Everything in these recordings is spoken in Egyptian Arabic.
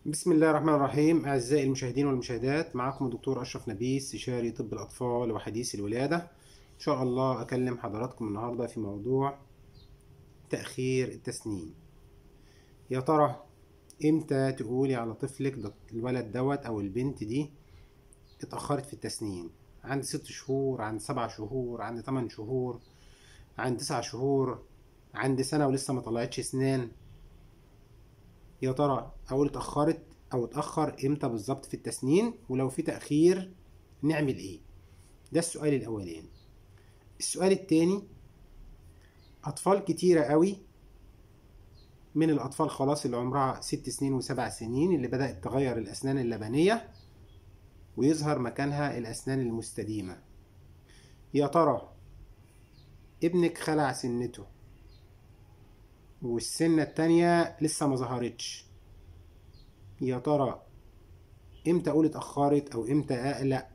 بسم الله الرحمن الرحيم أعزائي المشاهدين والمشاهدات معكم الدكتور أشرف نبيل استشاري طب الأطفال وحديث الولادة إن شاء الله أكلم حضراتكم النهاردة في موضوع تأخير التسنين يا ترى إمتى تقولي على طفلك ده الولد دوت أو البنت دي اتأخرت في التسنين عند ست شهور عند سبع شهور عند تمن شهور عند تسع شهور عند سنة ولسه ما طلعتش سنان يا ترى اقول اتاخرت او اتاخر امتى بالظبط في التسنين ولو في تاخير نعمل ايه ده السؤال الاولاني السؤال التاني اطفال كتيره قوي من الاطفال خلاص اللي عمرها ست سنين وسبع سنين اللي بدات تغير الاسنان اللبنيه ويظهر مكانها الاسنان المستديمه يا ترى ابنك خلع سنته والسنة التانية لسه ما ظهرتش يا ترى امتى اقول اتأخرت او امتى اقلق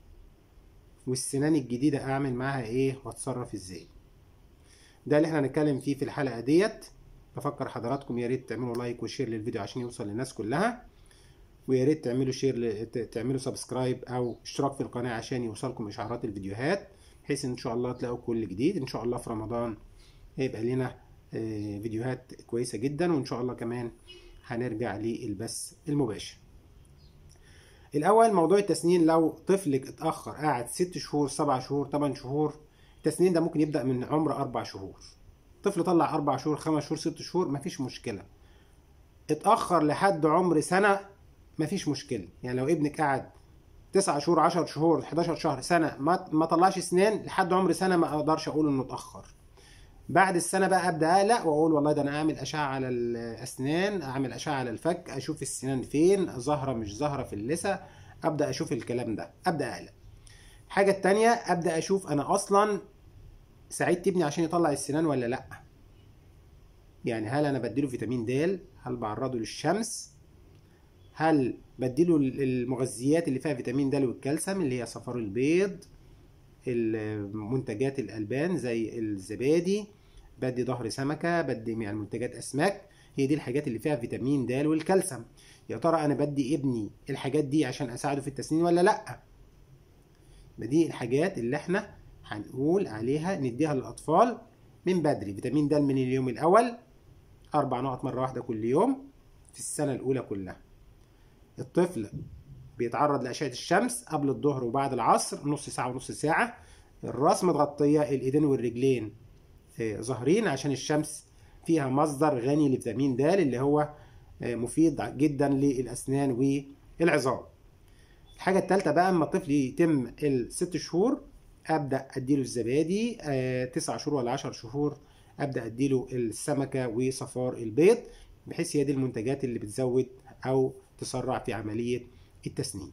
والسنان الجديدة اعمل معاها ايه واتصرف ازاي ده اللي احنا هنتكلم فيه في الحلقة ديت بفكر حضراتكم يا ريت تعملوا لايك وشير للفيديو عشان يوصل للناس كلها ويا ريت تعملوا شير ل... تعملوا سبسكرايب او اشتراك في القناة عشان يوصلكم اشعارات الفيديوهات بحيث ان شاء الله تلاقوا كل جديد ان شاء الله في رمضان هيبقى لنا فيديوهات كويسة جدا وإن شاء الله كمان هنرجع للبث المباشر الأول موضوع التسنين لو طفلك اتأخر قاعد ست شهور سبع شهور تمن شهور التسنين ده ممكن يبدأ من عمر أربع شهور طفل طلع أربع شهور خمس شهور ست شهور مفيش مشكلة اتأخر لحد عمر سنة مفيش مشكلة يعني لو ابنك قعد تسعة شهور عشر شهور 11 شهر سنة ما ما طلعش اسنان لحد عمر سنة ما اقدرش اقول انه اتأخر بعد السنه بقى ابدا اقلق واقول والله ده انا اعمل اشعه على الاسنان اعمل اشعه على الفك اشوف السنان فين ظاهره مش ظاهره في اللثه ابدا اشوف الكلام ده ابدا اقلق الحاجه التانية ابدا اشوف انا اصلا ساعدت ابني عشان يطلع السنان ولا لا يعني هل انا بديله فيتامين د هل بعرضه للشمس هل بديله المغذيات اللي فيها فيتامين د والكالسيوم اللي هي صفار البيض المنتجات الالبان زي الزبادي بدي ظهر سمكه بدي يعني منتجات اسماك هي دي الحاجات اللي فيها فيتامين د والكالسيوم يا ترى انا بدي ابني الحاجات دي عشان اساعده في التسنين ولا لا دي الحاجات اللي احنا هنقول عليها نديها للاطفال من بدري فيتامين د من اليوم الاول اربع نقط مره واحده كل يوم في السنه الاولى كلها الطفل بيتعرض لأشعة الشمس قبل الظهر وبعد العصر نص ساعة ونص ساعة الراس متغطية الإيدين والرجلين ظاهرين عشان الشمس فيها مصدر غني لفيتامين د اللي هو مفيد جدا للأسنان والعظام الحاجة التالتة بقى أما الطفل يتم الست شهور أبدأ أديله الزبادي تسع شهور ولا عشر شهور أبدأ أديله السمكة وصفار البيض بحيث هي دي المنتجات اللي بتزود أو تسرع في عملية التسنين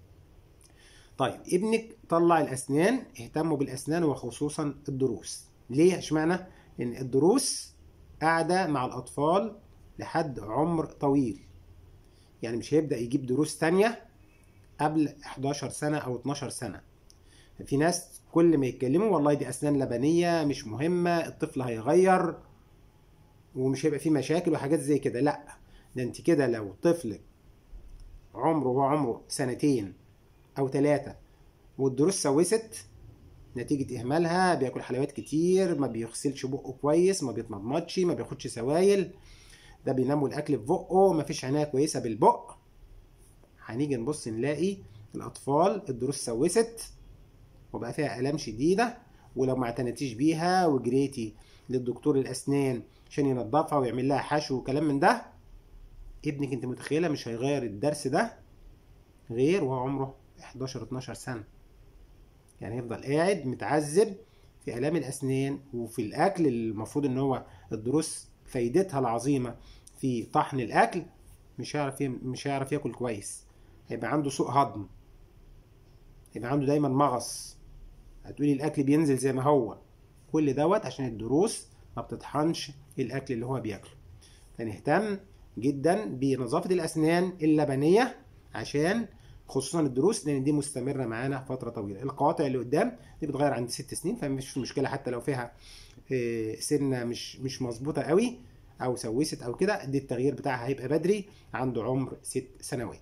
طيب ابنك طلع الاسنان اهتموا بالاسنان وخصوصا الضروس ليه اشمعنى ان الضروس قاعده مع الاطفال لحد عمر طويل يعني مش هيبدا يجيب دروس تانية قبل 11 سنه او 12 سنه في ناس كل ما يتكلموا والله دي اسنان لبنيه مش مهمه الطفل هيغير ومش هيبقى فيه مشاكل وحاجات زي كده لا ده انت كده لو طفلك عمره هو عمره سنتين او ثلاثة والضروس سوست نتيجة إهمالها بياكل حلويات كتير ما بيغسلش بقه كويس ما بيتمضمضش ما بياخدش سوائل ده بينام الأكل في بقه ما فيش عناية كويسة بالبق هنيجي نبص نلاقي الأطفال الضروس سوست وبقى فيها آلام شديدة ولو ما اعتنتيش بيها وجريتي للدكتور الأسنان عشان ينضفها ويعمل لها حشو وكلام من ده ابنك انت متخيله مش هيغير الدرس ده غير وهو عمره 11 12 سنه يعني يفضل قاعد متعذب في الام الاسنان وفي الاكل اللي المفروض ان هو الدروس فايدتها العظيمه في طحن الاكل مش هيعرف مش هيعرف ياكل كويس هيبقى عنده سوء هضم هيبقى عنده دايما مغص هتقولي الاكل بينزل زي ما هو كل دوت عشان الدروس ما بتطحنش الاكل اللي هو بياكله فنهتم جدا بنظافة الأسنان اللبنية عشان خصوصا الدروس لأن دي مستمرة معانا فترة طويلة القواطع اللي قدام دي بتغير عند ست سنين فمش في مشكلة حتى لو فيها سنة مش مش مظبوطة قوي او سوست او كده دي التغيير بتاعها هيبقى بدري عنده عمر ست سنوات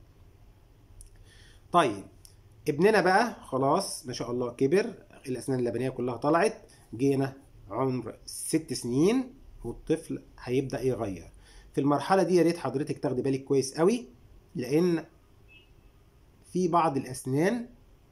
طيب ابننا بقى خلاص ما شاء الله كبر الاسنان اللبنيه كلها طلعت جينا عمر ست سنين والطفل هيبدا يغير في المرحله دي يا ريت حضرتك تاخدي بالك كويس قوي لان في بعض الاسنان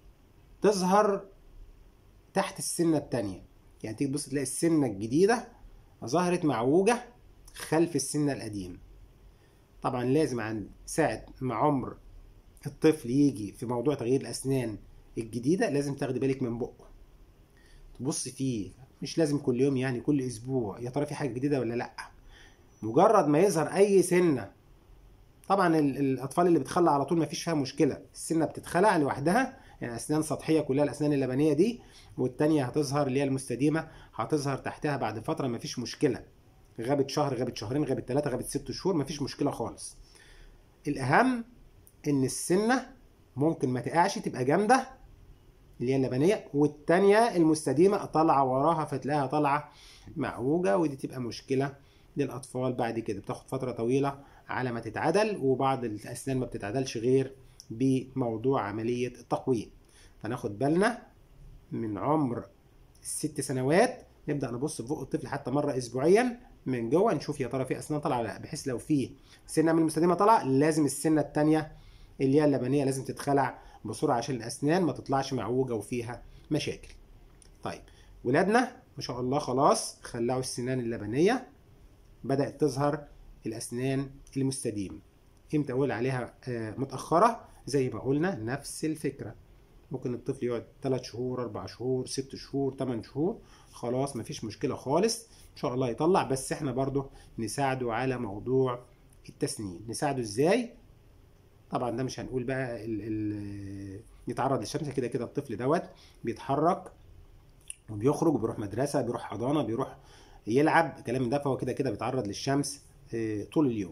تظهر تحت السنه التانية يعني تيجي تبص تلاقي السنه الجديده ظهرت معوجه خلف السنه القديم طبعا لازم عند ساعه ما عمر الطفل يجي في موضوع تغيير الاسنان الجديده لازم تاخدي بالك من بقه تبص فيه مش لازم كل يوم يعني كل اسبوع يا ترى في حاجه جديده ولا لا مجرد ما يظهر اي سنه طبعا ال- الاطفال اللي بتخلع على طول ما فيش فيها مشكله السنه بتتخلع لوحدها يعني اسنان سطحيه كلها الاسنان اللبنيه دي والتانية هتظهر اللي هي المستديمه هتظهر تحتها بعد فتره ما فيش مشكله غابت شهر غابت شهرين غابت ثلاثه غابت ست شهور ما فيش مشكله خالص الاهم ان السنه ممكن ما تقعش تبقى جامده اللي هي اللبنيه والتانية المستديمه طالعه وراها فتلاقيها طالعه معوجه ودي تبقى مشكله للاطفال بعد كده بتاخد فتره طويله على ما تتعدل وبعض الاسنان ما بتتعدلش غير بموضوع عمليه التقويم فناخد بالنا من عمر الست سنوات نبدا نبص في بق الطفل حتى مره اسبوعيا من جوه نشوف يا ترى في اسنان طالعه ولا لا بحيث لو في سنه من المستديمه طالعه لازم السنه الثانيه اللي هي اللبنيه لازم تتخلع بسرعه عشان الاسنان ما تطلعش معوجه وفيها مشاكل طيب ولادنا ما شاء الله خلاص خلعوا السنان اللبنيه بدات تظهر الاسنان المستديمه امتى اقول عليها آه، متاخره زي ما قلنا نفس الفكره ممكن الطفل يقعد 3 شهور 4 شهور 6 شهور 8 شهور خلاص مفيش مشكله خالص ان شاء الله يطلع بس احنا برضو نساعده على موضوع التسنين نساعده ازاي طبعا ده مش هنقول بقى ال ال يتعرض للشمس كده كده الطفل دوت بيتحرك وبيخرج وبيروح مدرسه بيروح حضانه بيروح يلعب كلام ده فهو كده كده بيتعرض للشمس آه، طول اليوم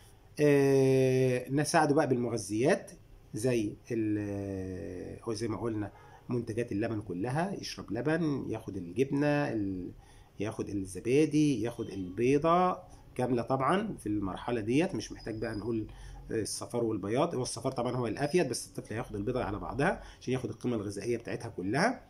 آه، نساعده بقى بالمغذيات زي ال- هو زي ما قلنا منتجات اللبن كلها يشرب لبن ياخد الجبنه ال- ياخد الزبادي ياخد البيضه كامله طبعا في المرحله ديت مش محتاج بقى نقول الصفار والبياض هو الصفار طبعا هو الافيد بس الطفل هياخد البيضه على بعضها عشان ياخد القيمه الغذائيه بتاعتها كلها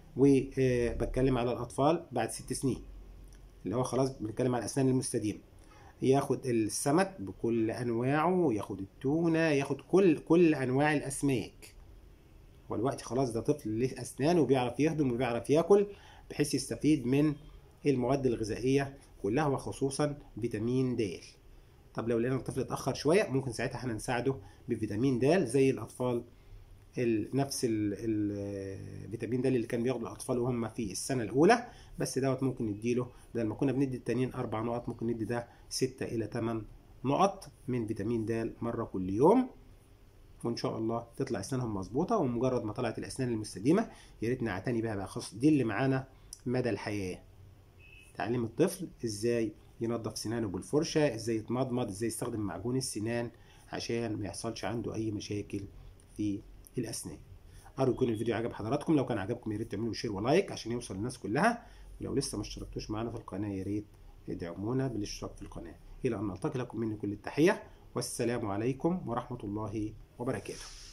وبتكلم على الاطفال بعد ست سنين اللي هو خلاص بنتكلم على الاسنان المستديمه ياخد السمك بكل انواعه ياخد التونه ياخد كل كل انواع الاسماك والوقت خلاص ده طفل له اسنان وبيعرف يهضم وبيعرف ياكل بحيث يستفيد من المواد الغذائيه كلها وخصوصا فيتامين د طب لو لقينا الطفل اتاخر شويه ممكن ساعتها احنا نساعده بفيتامين د زي الاطفال ال- نفس ال- ال- الفيتامين د اللي كان بياخده الاطفال وهم في السنه الاولى بس دوت ممكن نديله بدل ما كنا بندي التانيين اربع نقط ممكن ندي ده ستة الى تمن نقط من فيتامين د مره كل يوم وان شاء الله تطلع اسنانهم مظبوطه ومجرد ما طلعت الاسنان المستديمه يا ريت نعتني بها بقى خاص دي اللي معانا مدى الحياه تعليم الطفل ازاي ينظف سنانه بالفرشه ازاي يتمضمض ازاي يستخدم معجون السنان عشان ما يحصلش عنده اي مشاكل في الاسنان ارجو يكون الفيديو عجب حضراتكم لو كان عجبكم يا ريت تعملوا شير ولايك عشان يوصل للناس كلها ولو لسه ما اشتركتوش معانا في القناه يا ريت ادعمونا بالاشتراك في القناه الى ان نلتقي لكم مني كل التحيه والسلام عليكم ورحمه الله وبركاته